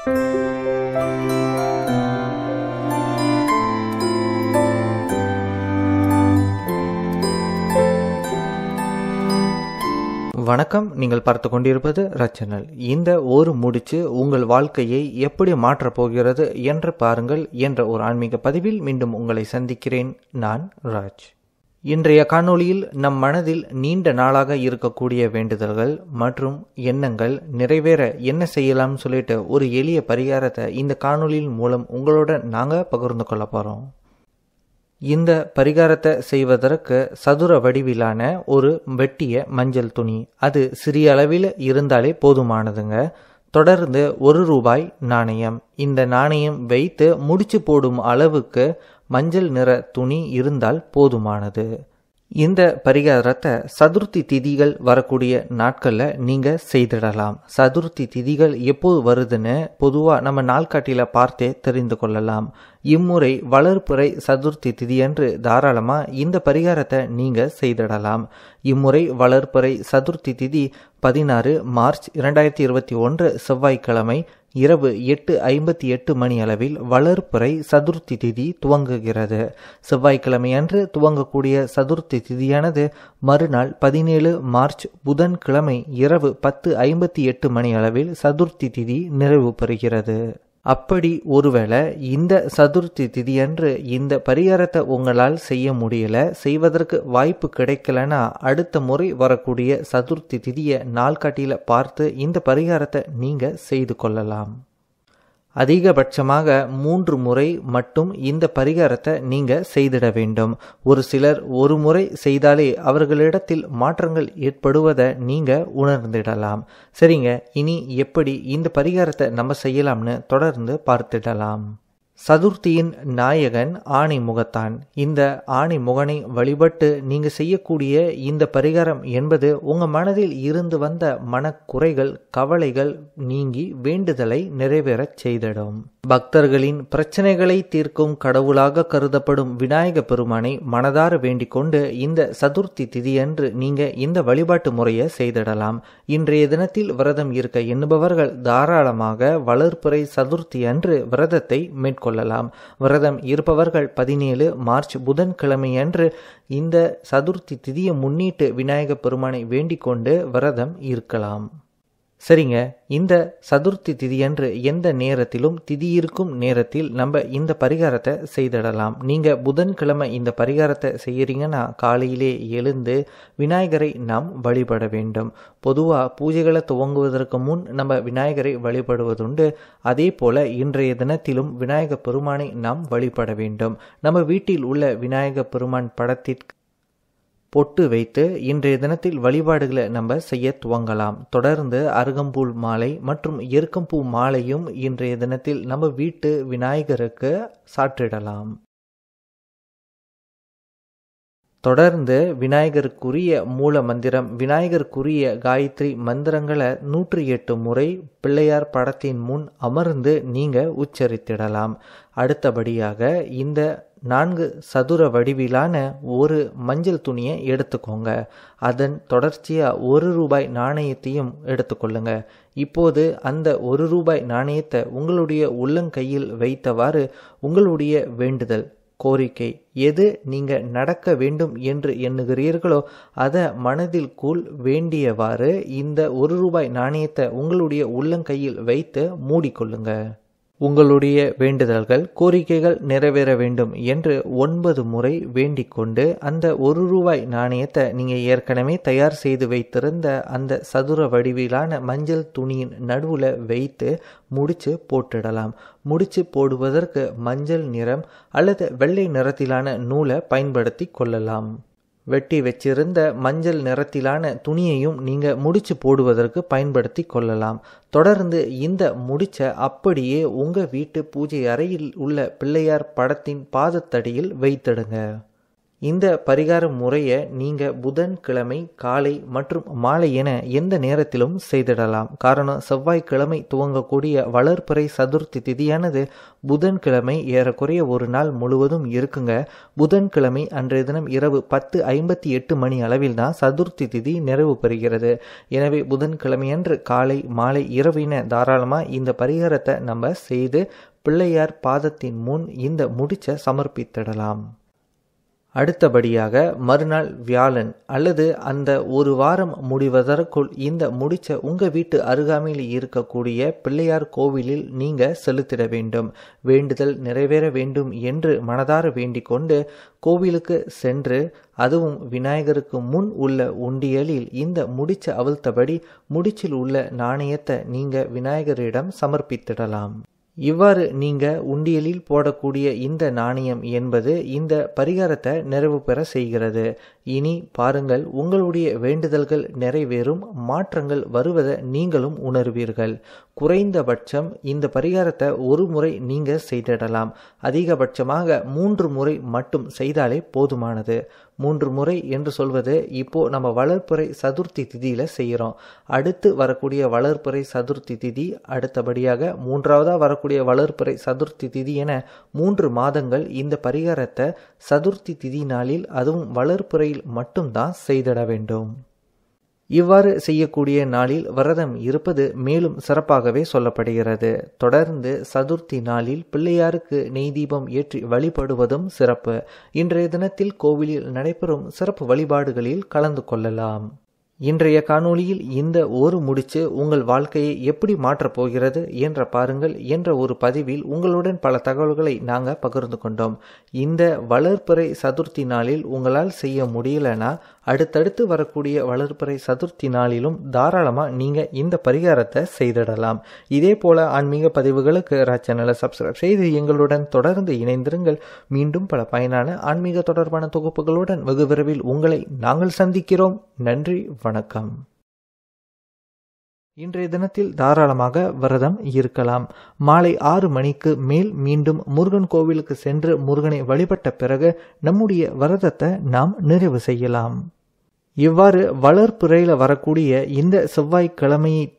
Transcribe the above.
வணக்கம் நீங்கள் பார்த்து கொண்டிருப்பது ரச்சனல் இந்த ஒரு முடிச்சு உங்கள் வாழ்க்கையை எப்படி மாற்றப் போகிறது என்று பாருங்கள் என்ற ஒரு ஆன்மீக பதிவில் மீண்டும் உங்களை சந்திக்கிறேன் நான் ராஜ் இன்றைய காணொளியில் நம் மனதில் நீண்ட நாளாக இருக்கக்கூடிய வேண்டுதல்கள் மற்றும் எண்ணங்கள் நிறைவேற என்ன செய்யலாம்னு சொல்லிட்டு ஒரு எளிய பரிகாரத்தை இந்த காணொளியின் மூலம் உங்களோட நாங்கள் பகிர்ந்து கொள்ள போகிறோம் இந்த பரிகாரத்தை செய்வதற்கு சதுர வடிவிலான ஒரு வெட்டிய மஞ்சள் துணி அது சிறிய அளவில் இருந்தாலே போதுமானதுங்க தொடர்ந்து ஒரு ரூபாய் நாணயம் இந்த நாணயம் வைத்து முடிச்சு போடும் அளவுக்கு மஞ்சள் நிற துணி இருந்தால் போதுமானது இந்த பரிகாரத்தை சதுர்த்தி திதிகள் வரக்கூடிய நாட்களில் நீங்கள் செய்திடலாம் சதுர்த்தி திதிகள் எப்போது வருதுன்னு பொதுவாக நம்ம நாள்காட்டியில் பார்த்தே தெரிந்து கொள்ளலாம் இம்முறை வளர்ப்புறை சதுர்த்தி திதியன்று தாராளமாக இந்த பரிகாரத்தை நீங்கள் செய்திடலாம் இம்முறை வளர்ப்புறை சதுர்த்தி திதி பதினாறு மார்ச் இரண்டாயிரத்தி இருபத்தி ஒன்று செவ்வாய்க்கிழமை இரவு எட்டு ஐம்பத்தி எட்டு மணி அளவில் வளர்ப்புறை சதுர்த்தி திதி துவங்குகிறது செவ்வாய்க்கிழமை அன்று துவங்கக்கூடிய சதுர்த்தி திதியானது மறுநாள் பதினேழு மார்ச் புதன்கிழமை இரவு பத்து ஐம்பத்தி எட்டு மணி அளவில் சதுர்த்தி திதி நிறைவு பெறுகிறது அப்படி ஒருவேளை இந்த சதுர்த்தி திதியன்று இந்த பரிகாரத்தை உங்களால் செய்ய முடியல செய்வதற்கு வாய்ப்பு கிடைக்கலனா அடுத்த முறை வரக்கூடிய சதுர்த்தி திதியை நாள்காட்டியில் பார்த்து இந்த பரிகாரத்தை நீங்கள் செய்து கொள்ளலாம் அதிகபட்சமாக மூன்று முறை மட்டும் இந்த பரிகாரத்தை நீங்கள் செய்திட வேண்டும் ஒரு சிலர் ஒரு முறை செய்தாலே அவர்களிடத்தில் மாற்றங்கள் ஏற்படுவதை நீங்கள் உணர்ந்திடலாம் சரிங்க இனி எப்படி இந்த பரிகாரத்தை நம்ம செய்யலாம்னு தொடர்ந்து பார்த்திடலாம் சதுர்த்தியின் நாயகன் ஆணை முகத்தான் இந்த ஆணை முகனை வழிபட்டு நீங்கள் செய்யக்கூடிய இந்த பரிகாரம் என்பது உங்கள் மனதில் இருந்து வந்த மனக்குறைகள் கவலைகள் நீங்கி வேண்டுதலை நிறைவேறச் செய்திடும் பக்தர்களின் பிரச்சனைகளை தீர்க்கும் கடவுளாக கருதப்படும் விநாயக பெருமானை மனதார வேண்டிக் கொண்டு இந்த சதுர்த்தி திதியன்று நீங்க இந்த வழிபாட்டு முறையை செய்திடலாம் இன்றைய தினத்தில் விரதம் இருக்க எண்ணுபவர்கள் தாராளமாக வளர்ப்புறை சதுர்த்தி அன்று விரதத்தை மேற்கொள்ளலாம் விரதம் இருப்பவர்கள் பதினேழு மார்ச் புதன்கிழமையன்று இந்த சதுர்த்தி திதியை முன்னிட்டு விநாயக பெருமானை வேண்டிக் கொண்டு விரதம் இருக்கலாம் சரிங்க இந்த சதுர்த்தி திதியன்று எந்த நேரத்திலும் திதி இருக்கும் நேரத்தில் நம்ம இந்த பரிகாரத்தை செய்திடலாம் நீங்கள் புதன்கிழமை இந்த பரிகாரத்தை செய்கிறீங்கன்னா காலையிலே எழுந்து விநாயகரை நாம் வழிபட வேண்டும் பொதுவாக பூஜைகளை துவங்குவதற்கு முன் நம்ம விநாயகரை வழிபடுவதுண்டு அதே போல இன்றைய தினத்திலும் விநாயக பெருமானை நாம் வழிபட வேண்டும் நம்ம வீட்டில் உள்ள விநாயக பெருமான் படத்திற்கு பொட்டு வைத்து இன்றைய தினத்தில் வழிபாடுகளை நம்ம செய்ய துவங்கலாம் தொடர்ந்து அருகம்பூல் மாலை மற்றும் எருக்கம்பூ மாலையும் இன்றைய தினத்தில் நம்ம வீட்டு விநாயகருக்கு சாற்றிடலாம் தொடர்ந்து விநாயகருக்குரிய மூல மந்திரம் விநாயகருக்குரிய காயத்ரி மந்திரங்களை நூற்றி எட்டு முறை பிள்ளையார் படத்தின் முன் அமர்ந்து நீங்க உச்சரித்திடலாம் அடுத்தபடியாக இந்த நான்கு சதுர வடிவிலான ஒரு மஞ்சள் துணியை எடுத்துக்கோங்க அதன் தொடர்ச்சியாக ஒரு ரூபாய் நாணயத்தையும் எடுத்துக்கொள்ளுங்க இப்போது அந்த ஒரு ரூபாய் நாணயத்தை உங்களுடைய உள்ளங்கையில் வைத்தவாறு உங்களுடைய வேண்டுதல் கோரிக்கை எது நீங்கள் நடக்க வேண்டும் என்று எண்ணுகிறீர்களோ அதை மனதில் கூழ் வேண்டியவாறு இந்த ஒரு ரூபாய் நாணயத்தை உங்களுடைய உள்ளங்கையில் வைத்து மூடிக்கொள்ளுங்க உங்களுடைய வேண்டுதல்கள் கோரிக்கைகள் நிறைவேற வேண்டும் என்று ஒன்பது முறை வேண்டிக் கொண்டு அந்த ஒரு ரூபாய் நாணயத்தை நீங்கள் ஏற்கனவே தயார் செய்து வைத்திருந்த அந்த சதுர வடிவிலான மஞ்சள் துணியின் நடுவில் வைத்து முடிச்சு போட்டுடலாம் முடிச்சு போடுவதற்கு மஞ்சள் நிறம் அல்லது வெள்ளை நிறத்திலான நூலை பயன்படுத்தி கொள்ளலாம் வெட்டி வச்சிருந்த மஞ்சள் நிறத்திலான துணியையும் நீங்கள் முடிச்சு போடுவதற்கு பயன்படுத்தி கொள்ளலாம் தொடர்ந்து இந்த முடிச்ச அப்படியே உங்கள் வீட்டு பூஜை அறையில் உள்ள பிள்ளையார் படத்தின் பாதத்தடியில் வைத்திடுங்க இந்த பரிகார முறையை நீங்கள் புதன்கிழமை காலை மற்றும் மாலை என எந்த நேரத்திலும் செய்திடலாம் காரணம் செவ்வாய்க்கிழமை துவங்கக்கூடிய வளர்பிறை சதுர்த்தி திதியானது புதன்கிழமை ஏறக்குறைய ஒரு நாள் முழுவதும் இருக்குங்க புதன்கிழமை அன்றைய தினம் இரவு பத்து ஐம்பத்தி எட்டு மணி அளவில் தான் சதுர்த்தி திதி நிறைவு பெறுகிறது எனவே புதன்கிழமையன்று காலை மாலை இரவின தாராளமாக இந்த பரிகாரத்தை நம்ம செய்து பிள்ளையார் பாதத்தின் முன் இந்த முடிச்ச சமர்ப்பித்திடலாம் அடுத்தபடியாக மறுநாள் வியாழன் அல்லது அந்த ஒரு வாரம் முடிவதற்குள் இந்த முடிச்ச உங்கள் வீட்டு அருகாமையில் இருக்கக்கூடிய பிள்ளையார் கோவிலில் நீங்கள் செலுத்திட வேண்டும் வேண்டுதல் நிறைவேற வேண்டும் என்று மனதார வேண்டிக் கொண்டு கோவிலுக்கு சென்று அதுவும் விநாயகருக்கு முன் உள்ள உண்டியலில் இந்த முடிச்ச அவிழ்த்தபடி முடிச்சில் உள்ள நாணயத்தை நீங்கள் விநாயகரிடம் சமர்ப்பித்திடலாம் இவ்வாறு நீங்க உண்டியலில் போடக்கூடிய இந்த நாணயம் என்பது இந்த பரிகாரத்தை நிறைவு பெற செய்கிறது இனி பாருங்கள் உங்களுடைய வேண்டுதல்கள் நிறைவேறும் மாற்றங்கள் வருவதை நீங்களும் உணர்வீர்கள் குறைந்தபட்சம் இந்த பரிகாரத்தை ஒரு முறை நீங்க செய்திடலாம் அதிகபட்சமாக மூன்று முறை மட்டும் செய்தாலே போதுமானது மூன்று முறை என்று சொல்வது இப்போ நம்ம வளர்ப்புறை சதுர்த்தி திதியில செய்கிறோம் அடுத்து வரக்கூடிய வளர்ப்புறை சதுர்த்தி திதி அடுத்தபடியாக மூன்றாவதாக வரக்கூடிய வளர்ப்புறை சதுர்த்தி திதி என மூன்று மாதங்கள் இந்த பரிகாரத்தை சதுர்த்தி திதி நாளில் அதுவும் வளர்ப்புறையில் மட்டும்தான் செய்திட வேண்டும் இவ்வாறு செய்யக்கூடிய நாளில் விரதம் இருப்பது மேலும் சிறப்பாகவே சொல்லப்படுகிறது தொடர்ந்து சதுர்த்தி நாளில் பிள்ளையாருக்கு நெய் தீபம் ஏற்றி வழிபடுவதும் சிறப்பு இன்றைய தினத்தில் கோவிலில் நடைபெறும் சிறப்பு வழிபாடுகளில் கலந்து கொள்ளலாம் இன்றைய காணொளியில் இந்த ஒரு முடிச்சு உங்கள் வாழ்க்கையை எப்படி மாற்றப் போகிறது என்ற பாருங்கள் என்ற ஒரு பதிவில் உங்களுடன் பல தகவல்களை நாங்கள் பகிர்ந்து கொண்டோம் இந்த வளர்ப்பிறை சதுர்த்தி நாளில் உங்களால் செய்ய முடியலனா அடுத்தடுத்து வரக்கூடிய வளர்ப்பிறை சதுர்த்தி நாளிலும் தாராளமாக நீங்கள் இந்த பரிகாரத்தை செய்திடலாம் இதே போல ஆன்மீக பதிவுகளுக்கு சேனலை சப்ஸ்கிரைப் செய்து எங்களுடன் தொடர்ந்து இணைந்திருங்கள் மீண்டும் பல பயனான ஆன்மீக தொடர்பான தொகுப்புகளுடன் வெகு விரைவில் உங்களை நாங்கள் சந்திக்கிறோம் நன்றி வணக்கம் இன்றைய தினத்தில் தாராளமாக விரதம் இருக்கலாம் மாலை ஆறு மணிக்கு மேல் மீண்டும் முருகன் கோவிலுக்கு சென்று முருகனை வழிபட்ட பிறகு நம்முடைய விரதத்தை நாம் நிறைவு செய்யலாம் இவ்வாறு வளர்ப்புறையில் வரக்கூடிய இந்த செவ்வாய்க்கிழமையை